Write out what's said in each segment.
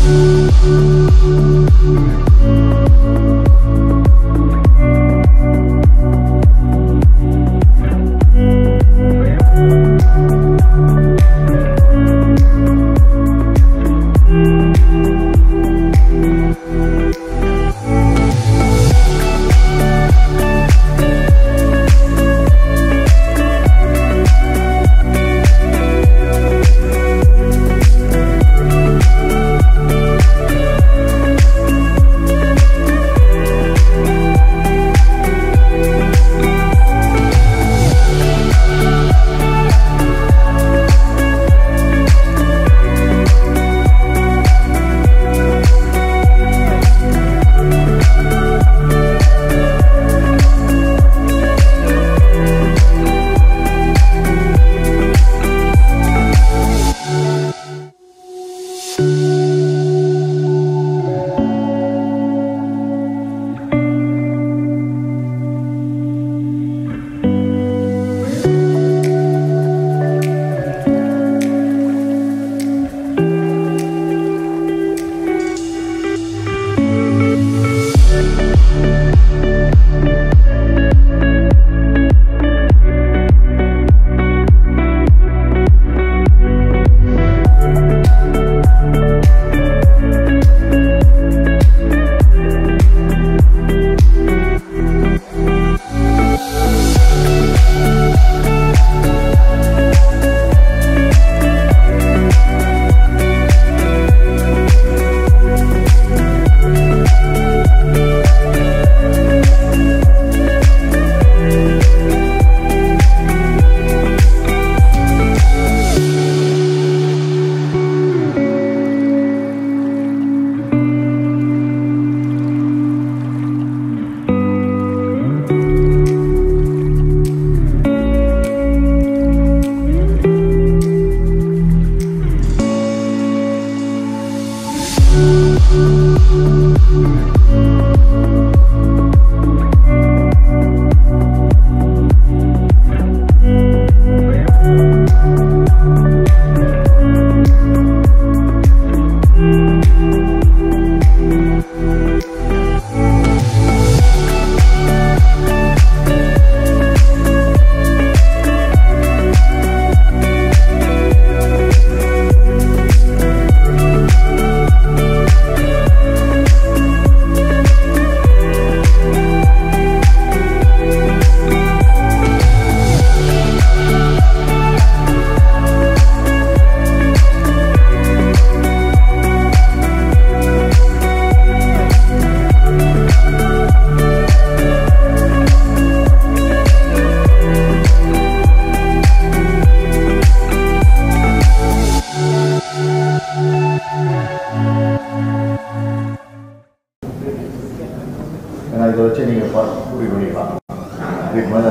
ஏன்னா இதை வச்சு நீங்கள் முடிவு பண்ணிக்கலாம் இதுக்கு மேலே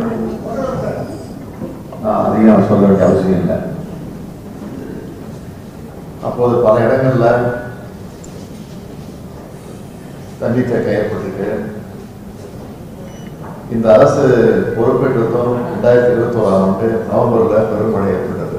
நான் அதிகம் சொல்ல வேண்டிய அவசியம் இல்லை அப்போது பல இடங்கள்ல தண்ணி தேக்க ஏற்பட்டிருக்கு இந்த அரசு பொறுப்பேற்றதும் ரெண்டாயிரத்தி இருபத்தோராம் ஆண்டு நவம்பரில் பெருமழை ஏற்பட்டது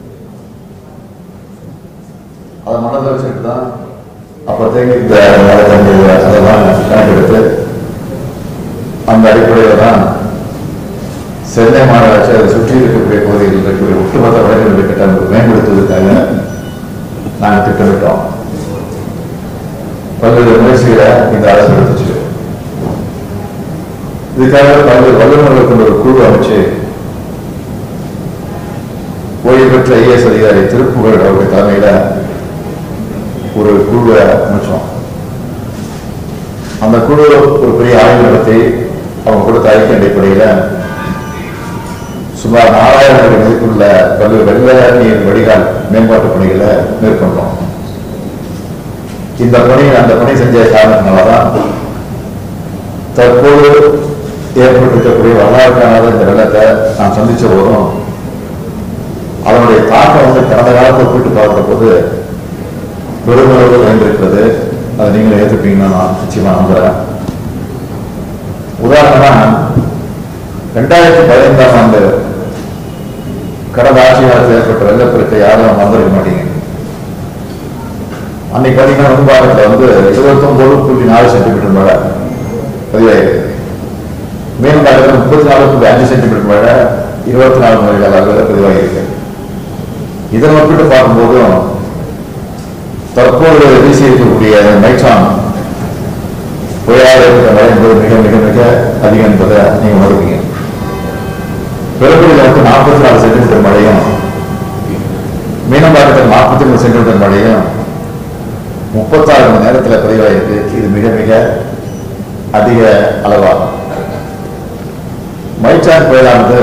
அதை மனதில் வச்சுட்டு தான் அப்போதைக்கு இந்த மழை தண்ணி அதெல்லாம் கணக்கெடுத்து அந்த அடிப்படையில் தான் சென்னை மாநகராட்சி அதை சுற்றி இருக்கக்கூடிய பகுதிகளில் இருக்கக்கூடிய ஒட்டுமொத்த வழிநடை கட்டமைப்பு மேம்படுத்துவதற்காக நாங்கள் திட்டமிட்டோம் பல்வேறு முயற்சிகளை இந்த அரசு எடுத்துச்சு இதுக்காக பல்வேறு வல்லுநர்கள் கொண்ட ஒரு குழு அமைச்சு ஓய்வு பெற்ற ஐஏஎஸ் அதிகாரி திருப்புகழ் அவருடைய தலைமையில ஒரு குழுவை அமைச்சோம் அந்த குழு ஒரு பெரிய ஆய்வு நடத்தி அவங்க கொடுத்த அறிக்கை அடிப்படையில சுமார் நாலாயிரம் கோடி மதிப்புள்ள பல்வேறு வெள்ள நீர் வடிகால் மேம்பாட்டு பணிகளை மேற்கொண்டோம் இந்த பணி அந்த பணி செஞ்ச காரணத்தினாலதான் தற்போது ஏற்பட்டிருக்கக்கூடிய வரலாறு காணாத இந்த வெள்ளத்தை நான் சந்திச்ச போதும் அதனுடைய தாக்கம் வந்து கடந்த காலத்தை ஒப்பிட்டு பார்க்கிற போது பெருமளவு குறைந்திருக்கிறது அதை நீங்களும் ஏற்றுப்பீங்கன்னு நான் நிச்சயமா நம்புறேன் உதாரணமா ரெண்டாயிரத்தி பதினைந்தாம் ஆண்டு கடந்த ஆட்சி காலத்தில் ஏற்பட்ட வெள்ளப்பெருக்கை யாரும் மறந்துருக்க மாட்டீங்க அன்னைக்கு பார்த்தீங்கன்னா வெண்பாக்கத்தில் வந்து இருபத்தொன்பது புள்ளி நாலு சென்டிமீட்டர் மழை பதிவாயிருக்கு மேம்பாக்கத்தில் முப்பத்தி நாலு புள்ளி அஞ்சு சென்டிமீட்டர் மழை இருபத்தி நாலு மணி அளவில் பதிவாகியிருக்கு இதனை ஒப்பிட்டு பார்க்கும்போதும் தற்போது வீசி இருக்கக்கூடிய மைச்சான் புயலாக இருக்கிற மழை என்பது மிக மிக மிக அதிகம் என்பதை நீங்க உணர்வீங்க பெருங்குடியில் வந்து நாற்பத்தி நாலு சென்டிமீட்டர் மழையும் மீனம்பாக்கத்தில் நாற்பத்தி மூணு சென்டிமீட்டர் மழையும் முப்பத்தாறு மணி நேரத்தில் பதிவாயிருக்கு இது மிக மிக அதிக அளவாகும் மைச்சான் புயலானது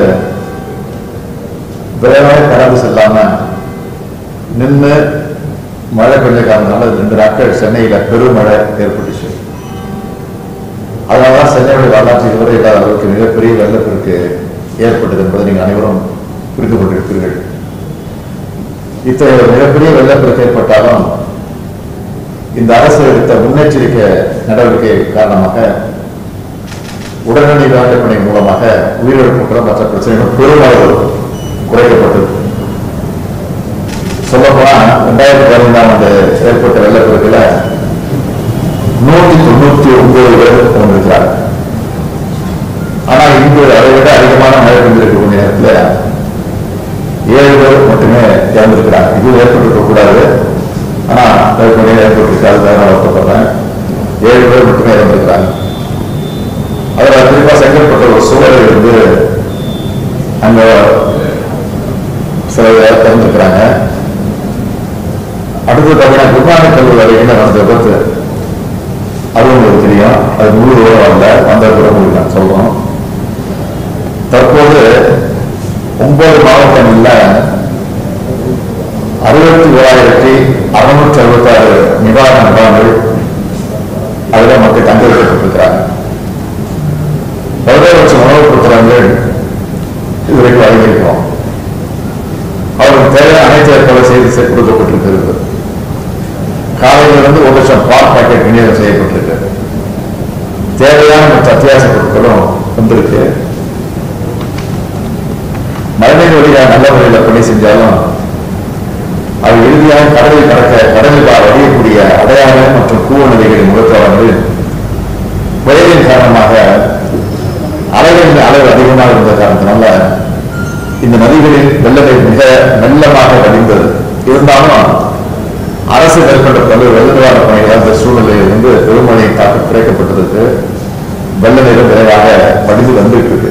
விரைவாக கடந்து செல்லாம நின்று மழை பெய்ய காரணத்தினால ரெண்டு நாட்கள் சென்னையில பெருமழை ஏற்பட்டுச்சு அதனாலதான் சென்னையுடைய வரலாற்று இதுவரை இல்லாத அளவுக்கு மிகப்பெரிய வெள்ளப்பெருக்கு ஏற்பட்டது என்பதை நீங்கள் அனைவரும் புரிந்து கொண்டிருப்பீர்கள் இத்தகைய மிகப்பெரிய வெள்ளப்பெருக்கு ஏற்பட்டாலும் இந்த அரசு எடுத்த முன்னெச்சரிக்கை நடவடிக்கை காரணமாக உடனடி வேட்டைப்பணி மூலமாக உயிரிழப்புகளும் மற்ற பிரச்சனைகளும் பெருமளவு குறைக்கப்பட்டது சொல்லப்போனா ரெண்டாயிரத்தி பதினைந்தாம் ஆண்டு ஏற்பட்ட வெள்ளப்பெருக்கில் நூற்றி தொண்ணூத்தி ஒன்பது பேர் கொண்டிருக்கிறார் ஆனா இங்கு அதை விட அதிகமான மழை பெய்திருக்கக்கூடிய நேரத்தில் ஏழு பேர் மட்டுமே இறந்திருக்கிறார் இது ஏற்பட்டிருக்க கூடாது ஆனா ஏற்கனவே ஏற்பட்டிருக்காது வேற வருத்தப்படுறேன் ஏழு பேர் மட்டுமே இறந்திருக்கிறாங்க அதில் குறிப்பா செங்கல்பட்டு ஒரு சூழலில் இருந்து அங்க சில பேர் இறந்திருக்கிறாங்க அடுத்து பார்த்தீங்கன்னா குருநானக் கல்லூரி அருகில் நடந்த விபத்து அது உங்களுக்கு தெரியும் அது முழு விவரம் வரல வந்த கூட உங்களுக்கு நான் சொல்றோம் தற்போது ஒன்பது மாவட்டங்கள்ல அறுபத்தி ஓராயிரத்தி அறுநூற்றி அறுபத்தாறு நிவாரண முகாம்கள் அதில் மக்கள் தங்க வைக்கப்பட்டிருக்கிறாங்க பதினேழு லட்சம் உணவுப் புத்தகங்கள் இதுவரைக்கும் வழங்கியிருக்கிறோம் அவருக்கு தேவையான அனைத்து ஏற்பாடு செய்து செ- கொடுக்கப்பட்டிருக்கிறது காலையிலிருந்து ஒரு லட்சம் பால் பாக்கெட் விநியோகம் செய்யப்பட்டிருக்கு தேவையான மற்ற அத்தியாவசிய பொருட்களும் வந்திருக்கு மழைநீர் வழியாக நல்ல முறையில் பணி செஞ்சாலும் அது இறுதியாக கடலில் கடக்க கடலில் வடியக்கூடிய அடையாளம் மற்றும் கூவ நதிகளின் முகத்தவர்கள் புயலின் காரணமாக அலைகளின் அளவு அதிகமாக இருந்த காரணத்தினால இந்த நதிகளில் வெள்ளநீர் மிக மெல்லமாக வடிந்தது இருந்தாலும் அரசு மேற்கொண்ட பல்வேறு வெள்ள நிவாரண பணிகள் அந்த சூழ்நிலையில் வந்து பெருமழையின் தாக்கம் குறைக்கப்பட்டதற்கு வெள்ள நீரும் விரைவாக வடிந்து வந்துட்டு இருக்கு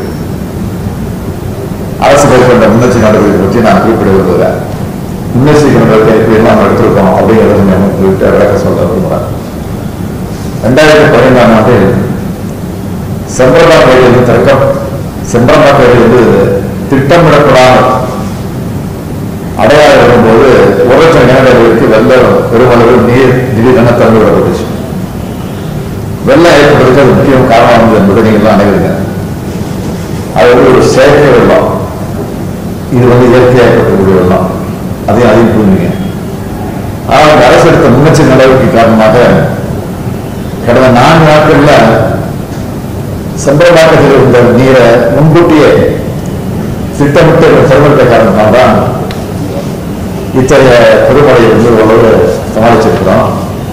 அரசு மேற்கொண்ட முன்னெச்சரிக்கை நடவடிக்கை பற்றி நான் குறிப்பிட விரும்புகிறேன் முன்னெச்சரிக்கை நடவடிக்கை எப்படி எல்லாம் எடுத்திருக்கோம் அப்படிங்கிறத நான் உங்கள்கிட்ட விளக்க சொல்ல விரும்புகிறேன் ரெண்டாயிரத்தி பதினைந்தாம் ஆண்டில் செம்பரம்பாக்கையிலிருந்து திறக்கம் செம்பரம்பாக்கையிலிருந்து திட்டமிடப்படாமல் அடையாளம் வரும்போது ஒரு லட்சம் கிணறுகளுக்கு வெள்ளம் பெருமளவு நீர் திடீரென திறந்து விடப்பட்டுச்சு வெள்ளம் ஏற்படுறதுக்கு அது முக்கிய காரணம் வந்து என்பதை நீங்கள் அனைவருங்க அது வந்து ஒரு செயற்கை வெள்ளம் இது வந்து இயற்கையாக ஏற்படக்கூடிய வெள்ளம் அதையும் அதையும் புரிஞ்சுங்க ஆனால் இந்த அரசு எடுத்த முன்னெச்சரிக்கை நடவடிக்கை காரணமாக கடந்த நான்கு நாட்கள்ல செம்பரவாக்கத்தில் இருந்த நீரை முன்கூட்டியே திட்டமிட்டு திறமிட்ட காரணத்தினால்தான் இத்தகைய பெருமழையை வந்து ஓரளவு சமாளிச்சிருக்கிறோம்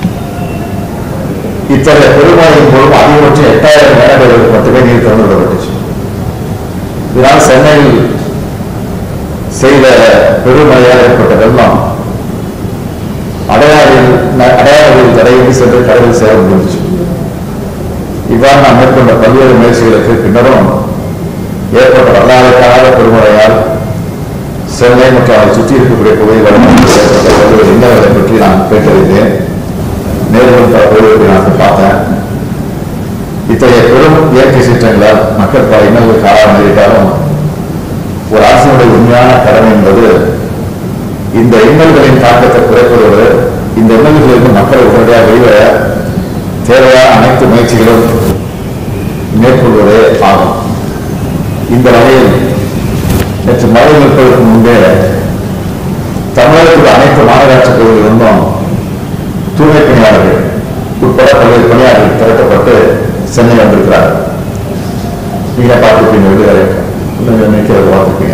இத்தகைய பெருமழையின் மூலம் அதிகபட்சம் எட்டாயிரம் மேடங்களுக்கு மட்டுமே நீர் திறந்து விடப்பட்டுச்சு இதனால் சென்னையில் செய்த பெருமழையால் ஏற்பட்ட வெள்ளம் அடையாறில் அடையாறில் தடையின்றி சென்று கடலில் சேர முடிஞ்சிச்சு இவ்வாறு நாம் மேற்கொண்ட பல்வேறு முயற்சிகளுக்கு பின்னரும் ஏற்பட்ட வரலாறுக்காக பெருமழையால் சென்னை மற்றும் அதை சுற்றி இருக்கக்கூடிய பகுதிகளில் ஏற்பட்ட பல்வேறு இன்னல்களை பற்றி நான் கேட்டறிந்தேன் நேரில் பல பகுதிகளை நான் பார்த்தேன் இத்தகைய பெரும் இயற்கை சீற்றங்களால் மக்கள் பல இன்னல்களுக்கு ஆளாக நேரிட்டாலும் ஒரு அரசினுடைய உண்மையான கடமை என்பது இந்த இன்னல்களின் தாக்கத்தை குறைப்பதோடு இந்த இன்னல்களிலிருந்து மக்களை உடனடியாக வெளிவர தேவையான அனைத்து முயற்சிகளும் மேற்கொள்வதே ஆகும் இந்த வகையில் நேற்று மழை நிற்பதற்கு முன்பே தமிழகத்தில் அனைத்து மாநகராட்சி பகுதிகளிலிருந்தும் தூய்மை பணியாளர்கள் உட்பட பல்வேறு பணியாளர்கள் திரட்டப்பட்டு சென்னை வந்திருக்கிறார்கள் நீங்க பார்த்துருப்பீங்க விடுதலை நிற்கிறது பார்த்துருப்பீங்க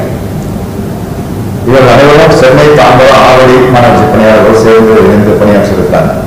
இவர்கள் அனைவரும் சென்னை தாம்பரம் ஆவடி மாநகராட்சி பணியாளர்கள் சேர்ந்து இணைந்து பணியாற்றியிருக்காங்க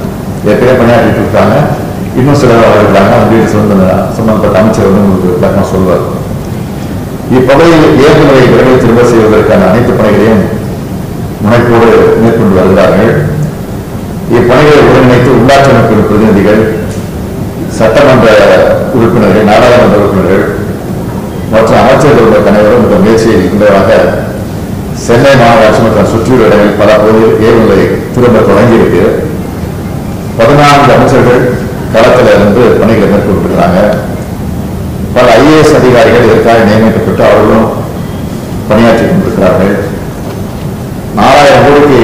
ஏற்கனவே பணியாற்றிட்டு இருக்காங்க இன்னும் சிலர் வர இருக்காங்க அந்த வீடு சொந்த சம்பந்தப்பட்ட அமைச்சர் வந்து உங்களுக்கு விளக்கமா சொல்வார் இப்பகுதியில் ஏற்கனவே விரைவை திரும்ப செய்வதற்கான அனைத்து பணிகளையும் முனைப்போடு மேற்கொண்டு வருகிறார்கள் இப்பணிகளை ஒருங்கிணைத்து உள்ளாட்சி அமைப்பின் பிரதிநிதிகள் சட்டமன்ற உறுப்பினர்கள் நாடாளுமன்ற உறுப்பினர்கள் மற்றும் அமைச்சர்களுடைய அனைவரும் இந்த முயற்சியை இருந்ததாக சென்னை மாநகராட்சி மற்றும் சுற்றியுள்ள இடங்களில் பல பகுதியில் ஏவுநிலை திரும்ப தொடங்கியிருக்கு பதினான்கு அமைச்சர்கள் களத்தில் இருந்து பணிகளை மேற்கொண்டிருக்கிறாங்க பல ஐஏஎஸ் அதிகாரிகள் இதற்காக நியமிக்கப்பட்டு அவர்களும் பணியாற்றி கொண்டிருக்கிறார்கள் நாலாயிரம் கோடிக்கு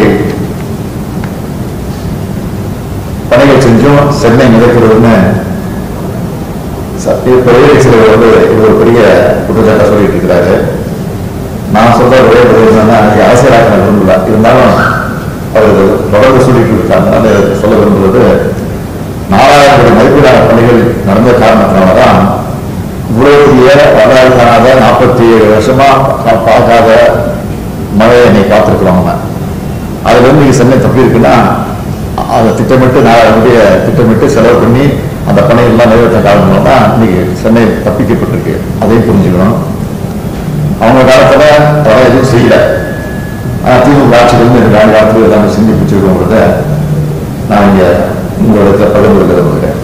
பணிகள் செஞ்சும் சென்னை மிதக்கிறதுன்னு ச- இப்ப சிலர் வந்து இது ஒரு பெரிய குற்றச்சாட்டை சொல்லிட்டு இருக்கிறாரு நான் சொல்ற ஒரே பதில் என்னன்னா அன்னைக்கு அரசியலாக்க விரும்பல இருந்தாலும் அவர் இது தொடர்ந்து சொல்லிட்டு இருக்காங்க அதை சொல்ல விரும்புவது நாலாயிரம் கோடி மதிப்பீடான பணிகள் நடந்த காரணத்தினாலதான் இவ்வளவு பெரிய வரலாறு காணாத நாற்பத்தி ஏழு வருஷமா பா- பார்க்காத மழையை இன்னைக்கு பார்த்துருக்குறோம் நம்ம அதுல இருந்து நீங்க சென்னை தப்பி இருக்குன்னா அதை திட்டமிட்டு நாலாயிரம் கோடியை திட்டமிட்டு செலவு பண்ணி அந்த பணிகள் எல்லாம் நிறைவேற்ற காரணம் தான் இன்னைக்கு சென்னை தப்பிக்கப்பட்டிருக்கு அதையும் புரிஞ்சுக்கணும் அவங்க காலத்துல தடை எதுவும் செய்யல ஆனா திமுக ஆட்சியில் இருந்து இந்த நாலு காலத்துல எல்லாமே செஞ்சு பிடிச்சிருக்கோங்கிறத நான் இங்க உங்களுக்கு பகிர்ந்து விரும்புகிறேன்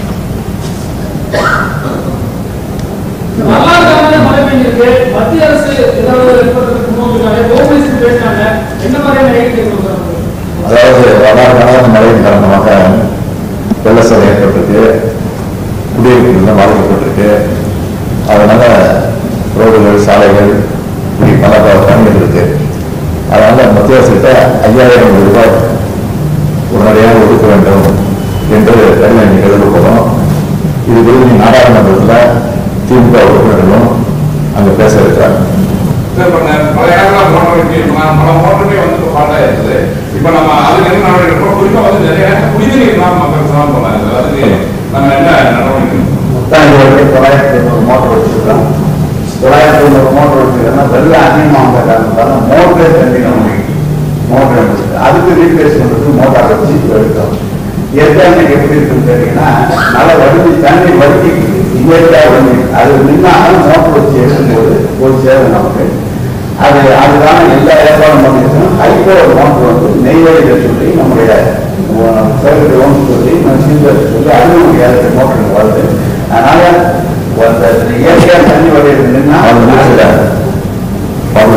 வரலாறு மழை பெய்ஞ்சிருக்கு மத்திய அரசு ஏதாவது ஏற்படுறதுக்கு முன்னோக்கினாங்க கோபிலிஸ்ட் பேசினாங்க என்ன மாதிரியான ஐடியா கொடுக்குறாங்க அதாவது வரலாறு மழையின் காரணமாக வெள்ளச்சல் ஏற்பட்டிருக்கு குடியிருப்புகள் பாதிக்கப்பட்டிருக்கு அதனால ரோடுகள் சாலைகள் இப்படி பல பல பணிகள் இருக்கு அதனால மத்திய அரசுகிட்ட ஐயாயிரம் கோடி ரூபாய் உடனடியாக ஒதுக்க வேண்டும் என்று கடிதம் நீங்க எழுதப்படும் இது குறித்து நாடாளுமன்றத்தில் திமுக உறுப்பினர்களும் அங்க பேச இருக்கிறாங்க சார், இப்ப ந- பல இடங்கள்ல மோட்டர் இருக்கு. இப்ப நான் பல மோட்டருமே வந்து இப்ப fault ஆயிருக்குது. இப்ப நம்ம அதுக்கு என்ன நடவடிக்கை எடுக்கணும்? குறிப்பா வந்து நிறைய இடத்துல குடிநீர் இல்லாம மக்கள் சிரமம் பண்ணாங்க. அதுக்கு நம்ம என்ன நடவடிக்கை எடுக்கணும்? மொத்தம் இது வரைக்கும் தொள்ளாயிரத்தி தொண்ணூறு மோட்டர் வச்சிருக்கோம் தொள்ளாயிரத்தி தொண்ணூறு மோட்டர் வச்சிருக்கோம்னா வெள்ளம் அதிகமாக வந்த காரணத்தால மோட்டரே தண்ணியில் மோட்டர் இருந்துச்சு அதுக்கு ரீப்ளேஸ் பண்ணுறதுக்கு மோட்டார் வச்சு எடுத்தோம் இயற்கையாக எப்படி இருக்குன்னு கேட்டீங்கன்னா நல்லா வடிஞ்சு தண்ணி வடிஞ்சு இயற்கையாக வடிஞ்சு அது நின்னாலும் மோட்டர் வச்சு எடுக்கும்போது ஒரு சேவை நமக்கு அது அதுக்கான எல்லா ஏற்பாடும் பண்ணிருக்கோம் ஹைகோ மோட்டர் வந்து நெய்வேலியில் சொல்லி நம்முடைய சேவை ஓன் சொல்லி நான் சீசர் சொல்லி அது நமக்கு ஏழு மோட்டர் வருது அதனால அந்த இயற்கையாக தண்ணி வடிகிறது நின்னா அவங்க முடிச்சுட்டாங்க அவங்க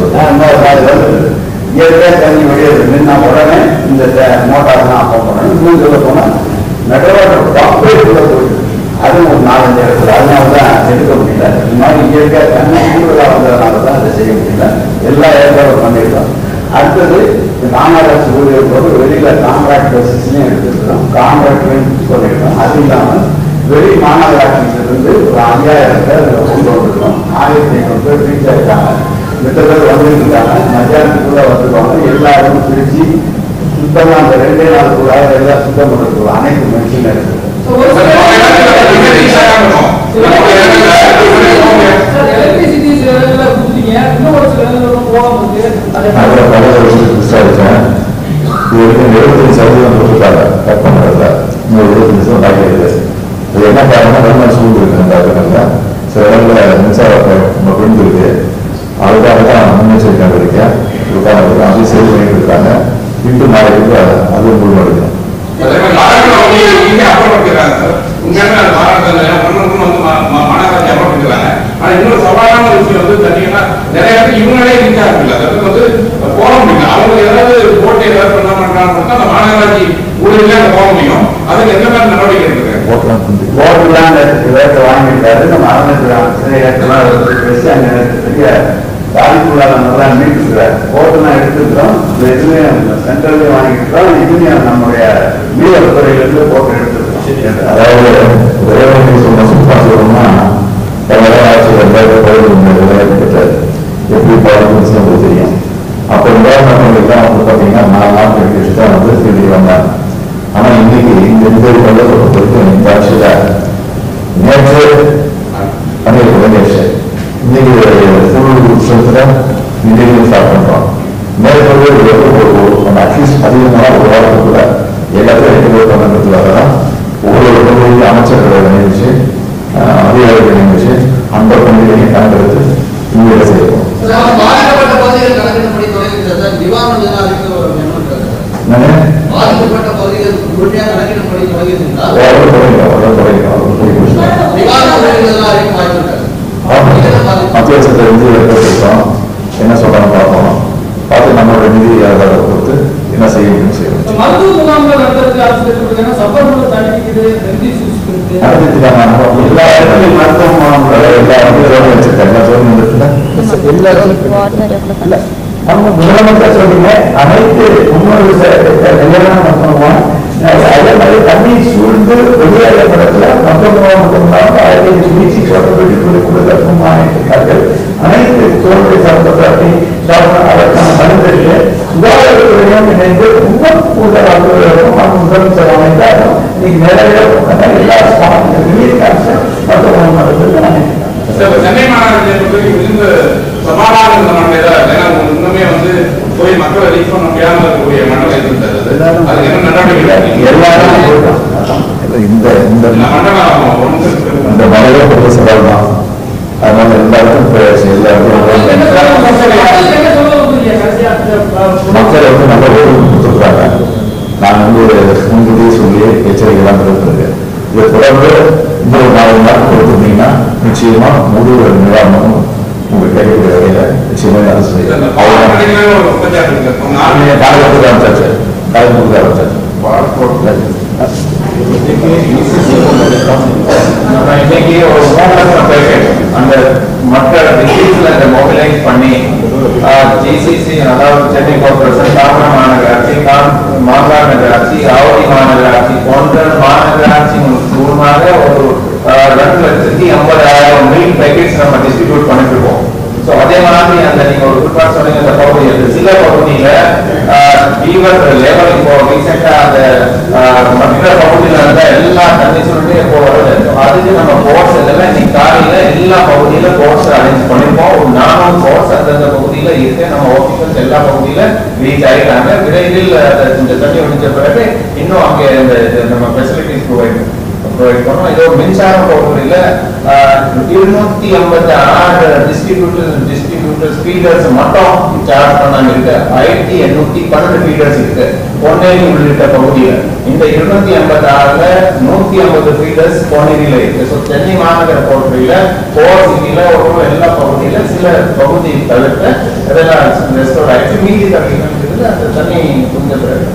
வந்து இயற்கையாக தண்ணி வெளியேறது நின்னா உடனே இந்த மோட்டார் தான் ஆஃப் பண்ணணும் இன்னும் சொல்ல போனால் நடுவாட்டர் பம்பே கூட போயிட்டு அதுவும் ஒரு நாலஞ்சு இடத்துல அதனால தான் எடுக்க முடியல இந்த மாதிரி இயற்கையாக தண்ணி கூடுதலாக வந்ததுனால தான் அதை செய்ய முடியல எல்லா ஏற்பாடும் பண்ணியிருக்கோம் அடுத்தது மாநகராட்சி ஊழியர் போது வெளியில கான்ட்ராக்ட் பேசிஸ்லையும் எடுத்துருக்கிறோம் கான்ட்ராக்ட்லையும் சொல்லியிருக்கோம் அது இல்லாமல் வெளி மாநகராட்சியிலிருந்து ஒரு ஐயாயிரம் பேர் இதுல கொண்டு வந்திருக்கோம் ஆயிரத்தி ஐநூறு பேர் ரீச் ஆயிருக்காங்க மித்த பேர் வந்துட்டு இருக்காங்க மத்தியானத்துக்குள்ள வந்துருவாங்க எல்லாரும் பிரிச்சு சுத்தமா அந்த ரெண்டே நாளுக்குள்ள எல்லாம் சுத்தம் பண்ணுறதுக்குள்ள அனைத்து மெஷின் இருக்கு சார், நம்ம இடத்துல குடிநீர் ஈஸியா இருக்கணும். நம்ம இடத்துல குடிநீர் போக முடியாது. சார் எலக்ட்ரிசிட்டி சில இடங்கள்ல கொடுத்தீங்க இன்னும் ஒரு சில இடங்கள்ல போகாம இருக்கு அது நான் கூட பல வருஷத்துக்கு விசாரிச்சேன் இது வரைக்கும் எழுபத்தஞ்சு சதவீதம் கொடுத்துருக்காங்க கட் பண்ணுறதுல இன்னும் எழுபத்தஞ்சு சதவீதம் பாக்கி இருக்கு அது என்ன காரணம்னா வெள்ளம் சூழ்ந்து இருக்கு அந்த இடத்துல சில இடங்களில் மின்சார நம்ம விழுந்துருக்கு அதுக்காக தான் முன்னெச்சரிக்கை நடவடிக்கை இதுக்காக அதையும் சரி பண்ணிட்டு இருக்காங்க இன்று நாளைக்கு அது முழுவடையும் அதே மாதிரி நாகரிகம் அவங்க இங்க அப்புறப்படுத்திடுறாங்க சார். இங்க என்ன மாநகராட்சி மன்னர்கள் வந்து மா- மா- மாநகராட்சி அப்புறப்படுத்திடுறாங்க. ஆனா இன்னொரு சவாலான விஷயம் வந்து தண்ணீர்னா நிறைய இடத்துல இவங்களே ரீச் ஆகல அதுக்கு வந்து போக முடியல அவங்க ஏதாவது போட்டி ஏதாவது பண்ண மாட்டாங்க அந்த மாநகராட்சி ஊழியர்களே அங்க போக முடியும் அதுக்கு என்ன மாதிரி நடவடிக்கை எடுக்கிறாங்க ஓட்டலாம் குந்தி போட்டுலாம் ரேட்டு வாங்கிட்டாரு நம்ம அரணைச்சு ரேட்டெல்லாம் பேசி அங்கே பெரிய பாதிப்புள்ளாத நல்லா மீட்டுருக்கிறார் போட்டுலாம் எடுத்துக்கிறோம் இந்த இதுலையும் சென்ட்ரல்லையும் வாங்கிக்கிறோம் இதுலையும் நம்முடைய மீனவர் துறையிலிருந்து போட்டு எடுத்துக்கிறோம் அதாவது ஒரே ஒரு சொன்ன சுத்தா சொல்லணும்னா பல ஆட்சி ரெண்டாயிரத்தி பதினொன்று விளையாட்டு எப்படி பாதிப்புன்னு உங்களுக்கு தெரியும் அப்போ உதாரணங்களுக்கு தான் வந்து பார்த்தீங்கன்னா நாலு நாள் கழிச்சு தான் வந்து திரும்பி வந்தாங்க ஆனா இன்னைக்கு இந்த இந்த வெள்ளத்தை பொறுத்த வரைக்கும் இந்த ஆட்சியில நேற்று பண்ணியிருக்க வேண்டிய விஷயம் இன்னைக்கு ஃபுல் விஷயத்துல இன்னைக்கு ஸ்டார்ட் பண்றோம் மேற்கொண்டு ஒரு அட்லீஸ்ட் அதிகமாக ஒரு வாரத்துக்குள்ள எல்லா எல்லாத்தையும் ரெகுலேட் பண்ணுறதுக்காக தான் ஒவ்வொரு பகுதிக்கு அமைச்சர்களை நியமிச்சு ஆஹ், அதிகாரிகளை நியமிச்சு அந்த பகுதிகளையும் கணக்கெடுத்து இங்கே செய்யணும் பாதிக்கப்பட்ட பகுதிகள் கணக்கெடுப்படி தொடங்குகிறது நிவாரண தின அறிக்கை வரும் என்னன்றது என்னங்க பாதிக்கப்பட்ட பகுதிகள் முழுமையாக கணக்கெடுப்படி தொடங்கியிருந்தால் அவ்வளோ தொடங்கிடும் அவ்வளோ தொடங்கிடும் அவ்வளோ போய் முடிச்சுட்டோம் நிவாரண உதவிகள் அறிக்கை வாய்ப்பு இருக்காது மத்திய அரசு நிதி ஏற்படுத்திருக்கோம் என்ன சொல்றாங்க பார்ப்போம் பார்த்து நம்மளோட நிதி ஆதாரத்தை பொறுத்து என்ன செய்ய முடியும் செய்யணும் மருத்துவ முகாம்கள் நடத்துறதுக்கு அரசு ஏற்படுத்தினா சப்பர் தடுக்கிறது ரெண்டு இருக்கு நடத்திட்டுதான் நம்ம எல்லா இடத்துலையும் மருத்துவம் எல்லா இடத்துலையும் வச்சிருக்காங்க எல்லா ஜோன் இல்ல நம்ம முதலமைச்சர் சொன்னீங்க அனைத்து முன்னோர்கள் கல்யாணம் பண்ணுவோம் அதே மாதிரி தண்ணி சூழ்ந்து வெளியேற படத்துல மொத்தமாக மட்டும்தான் ஆயிரத்தி சுழற்சி சொல்லப்பட்டு கொடுக்கறதுக்கும் இருக்கார்கள் அனைத்து தோல்வி சம்பந்தப்பட்டி அதற்கான மனிதர்கள் சுகாதாரத்துறையும் இணைந்து இன்னும் கூடுதல் அலுவலர்களும் நம்ம முதலமைச்சர் அமைந்தாலும் இன்னைக்கு நிறைய எல்லா ரிலீஃப் கான்சர் மருத்துவ மருத்துவர்கள் அமைக்கிறாங்க சார், சென்னை மாநகரத்தை பொறுத்தவரைக்கும் மிகுந்த சமாதானம் இந்த மண்டலம் தான். ஏன்னா இன்னுமே வந்து போய் மக்களை ரீச் பண்ண முடியாம இருக்கக்கூடிய மண்டலம் இருந்தது அதுக்கு என்ன நடவடிக்கை எடுத்தீங்க? எல்லாரும் இந்த இந்த இந்த மண்டலம் ஒன்று இருக்கு. இந்த மனித பொது சவால் தான் அதனால எல்லாருக்கும் பிரயாசம் என்ன எல்லாருக்கும் சொல்ல என்ன சொல்ல வந்தீங்க கடைசியா மக்கள் வந்து நல்ல ஓய்வு கொடுத்துருக்காங்க நான் வந்து முன்கூட்டியே சொல்லி எச்சரிக்கைலாம் கொடுத்துருக்கேன் இதை தொடர்ந்து இன்னொரு நாலு நாள் கொடுத்துருந்தீங்கன்னா நிச்சயமா முழு நிவாரணமும் உங்க கிடைக்கக்கூடிய வகையில நிச்சயமா அரசு இந்த செய்யும் பவர் அவ்வளவுதான். கட்டிங்ல ஒரு குற்றச்சாட்டு இருக்கு. உங்க ஆளுநர் நாளைக்கு காலையில் கொடுக்க ஆரம்பிச்சாச்சு காலையில் கொடுக்க ஆரம்பிச்சாச்சு நம்ம இன்னைக்கு ஒரு மூணு பேக்கெட் அந்த மற்ற டிஸ்ட்ரிக்ட்ல இந்த மொபிலைஸ் பண்ணி ஜிசிசி அதாவது சென்னை கார்பரேஷன் தாமரம் மாநகராட்சி காம்- மாங்காடு நகராட்சி ஆவடி மாநகராட்சி போன்ற மாநகராட்சி மூலமாக ஒரு ஆஹ், ரெண்டு லட்சத்தி ஐம்பதாயிரம் மில்க் பேக்கெட்ஸ் நம்ம டிஸ்ட்ரிபியூட் பண்ணிட்டு இருக்கோம் ஸோ அதே மாதிரி அந்த நீங்க ஒரு குறிப்பாக சொன்னீங்க அந்த பகுதி அந்த சில பகுதியில ஃபீவர் லெவல் இப்போ ரீசெண்டா அந்த ஆஹ், மற்ற பகுதியில இருந்த எல்லா தண்ணி சொல்லிட்டு இப்போ வருது So அதுக்கு நம்ம கோர்ஸ் எல்லாம் இன்னைக்கு காலையில எல்லா பகுதியில கோர்ஸ் அரேஞ்ச் பண்ணிருக்கோம் ஒரு நானூறு கோர்ஸ் அந்தந்த பகுதியில இருக்கு நம்ம ஆஃபீஸர்ஸ் எல்லா பகுதியில ரீச் ஆகிட்டாங்க விரைவில் அந்த இந்த தண்ணி ஒழிஞ்ச பிறகு இன்னும் அங்கே இந்த இது நம்ம ஃபெசிலிட்டிஸ் ப்ரொவைட் ப்ரொவைட் பண்ணோம் இதோ மின்சார பகுதியில இருநூத்தி ஐம்பத்தி ஆறு டிஸ்ட்ரிபியூட்டர் டிஸ்ட்ரிபியூட்டர் ஃபீடர்ஸ் மட்டும் சார்ஜ் பண்ணாங்க இருக்கு ஆயிரத்தி எண்ணூத்தி பன்னெண்டு ஃபீடர்ஸ் இருக்கு பொன்னேரி உள்ளிட்ட பகுதியில இந்த இருநூத்தி ஐம்பத்தி ஆறுல நூத்தி ஐம்பது ஃபீடர்ஸ் பொன்னேரியில இருக்கு ஸோ சென்னை மாநகர பகுதியில கோர் சிட்டில ஒரு எல்லா பகுதியில சில பகுதி தவிர்த்து இதெல்லாம் ரெஸ்டோர் ஆயிடுச்சு மீதி தண்ணி இருக்குது அந்த தண்ணி கொஞ்சம் பிறகு